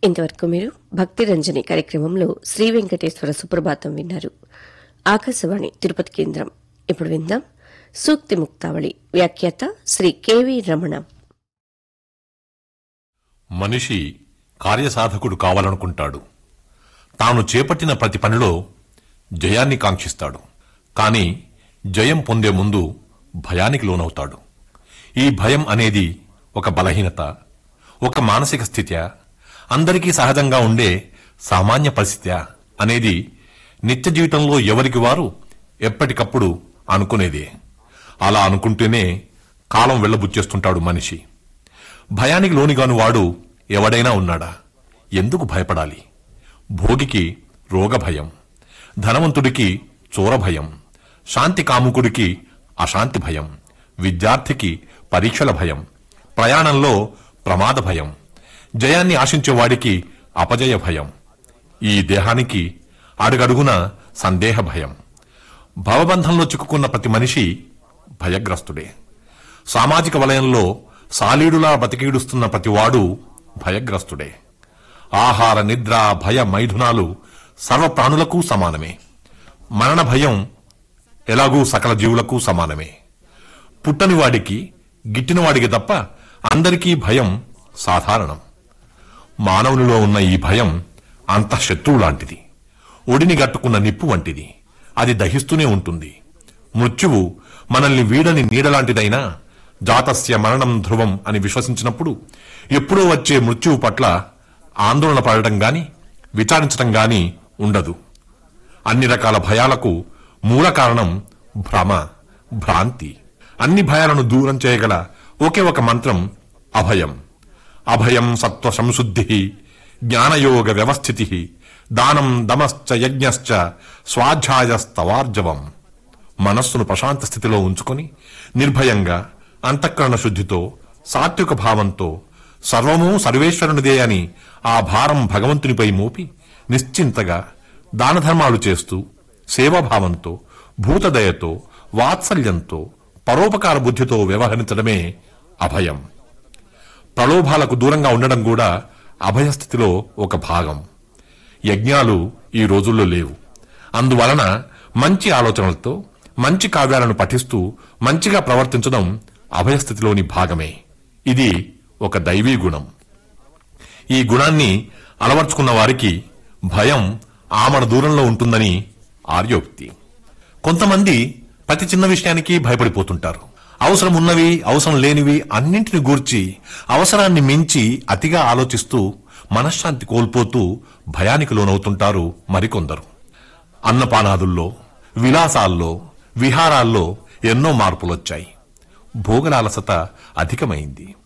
ఇంతవరకు మీరు భక్తి రంజని కార్యక్రమంలో శ్రీ వెంకటేశ్వర సుప్రభాతం విన్నారు ఆకాశవాణి తిరుపతి కేంద్రం ఇప్పుడు విందాం సూక్తి ముక్తావళి వ్యాఖ్యాత శ్రీ కెవి రమణ మనిషి కార్యసాధకుడు కావాలనుకుంటాడు తాను చేపట్టిన ప్రతి పనిలో జయాన్ని కాంక్షిస్తాడు కాని జయం పొందే ముందు భయానికి లోనవుతాడు ఈ భయం అనేది ఒక బలహీనత ఒక మానసిక స్థితి అందరికీ సహజంగా ఉండే సామాన్య పరిస్థితి అనేది నిత్య జీవితంలో ఎవరికి వారు ఎప్పటికప్పుడు అనుకునేదే అలా అనుకుంటూనే కాలం వెళ్లబుచ్చేస్తుంటాడు మనిషి భయానికి లోనిగాను వాడు ఎవడైనా ఉన్నాడా ఎందుకు భయపడాలి భోగికి రోగ భయం ధనవంతుడికి చోర భయం శాంతి కాముకుడికి అశాంతి భయం విద్యార్థికి పరీక్షల భయం ప్రయాణంలో ప్రమాద భయం జయాన్ని ఆశించేవాడికి అపజయ భయం ఈ దేహానికి అడుగడుగున సందేహ భయం భవబంధంలో చిక్కుకున్న ప్రతి మనిషి భయగ్రస్తుడే సామాజిక వలయంలో సాలీడులా బతికీడుస్తున్న ప్రతివాడు భయగ్రస్తుడే ఆహార నిద్ర భయ మైథునాలు సర్వ ప్రాణులకు సమానమే మరణ భయం ఎలాగూ సకల జీవులకు సమానమే పుట్టని వాడికి గిట్టిన వాడికి తప్ప అందరికీ భయం సాధారణం మానవునిలో ఉన్న ఈ భయం అంతఃశత్రువు లాంటిది ఒడిని గట్టుకున్న నిప్పు వంటిది అది దహిస్తూనే ఉంటుంది మృత్యువు మనల్ని వీడని నీడలాంటిదైనా జాతస్య మరణం ధ్రువం అని విశ్వసించినప్పుడు ఎప్పుడో వచ్చే మృత్యువు పట్ల ఆందోళన పడటం గాని విచారించటం గాని ఉండదు అన్ని రకాల భయాలకు మూల కారణం భ్రమ భ్రాంతి అన్ని భయాలను దూరం చేయగల ఒకే ఒక మంత్రం అభయం అభయం సత్వ సంశుద్ధి జ్ఞానయోగ వ్యవస్థితి దానం దమశ్చ యజ్ఞశ్చ స్వాధ్యాయస్తవార్జవం మనస్సును ప్రశాంత స్థితిలో ఉంచుకొని నిర్భయంగా అంతఃకరణ శుద్ధితో సాత్విక భావంతో సర్వము సర్వేశ్వరునిదే అని ఆ భారం భగవంతునిపై మోపి నిశ్చింతగా దానధర్మాలు చేస్తూ సేవాభావంతో భూతదయతో వాత్సల్యంతో పరోపకార బుద్ధితో వ్యవహరించడమే అభయం ప్రలోభాలకు దూరంగా ఉండడం కూడా అభయస్థితిలో ఒక భాగం యజ్ఞాలు ఈ రోజుల్లో లేవు అందువలన మంచి ఆలోచనలతో మంచి కావ్యాలను పఠిస్తూ మంచిగా ప్రవర్తించడం అభయస్థితిలోని భాగమే ఇది ఒక దైవీ గుణం ఈ గుణాన్ని అలవర్చుకున్న వారికి భయం ఆమడ దూరంలో ఉంటుందని ఆర్యోక్తి కొంతమంది ప్రతి చిన్న విషయానికి భయపడిపోతుంటారు అవసరం ఉన్నవి అవసరం లేనివి అన్నింటిని గూర్చి అవసరాన్ని మించి అతిగా ఆలోచిస్తూ మనశ్శాంతి కోల్పోతూ భయానికి లోనవుతుంటారు మరికొందరు అన్నపానాదుల్లో విలాసాల్లో విహారాల్లో ఎన్నో మార్పులొచ్చాయి భోగలాలసత అధికమైంది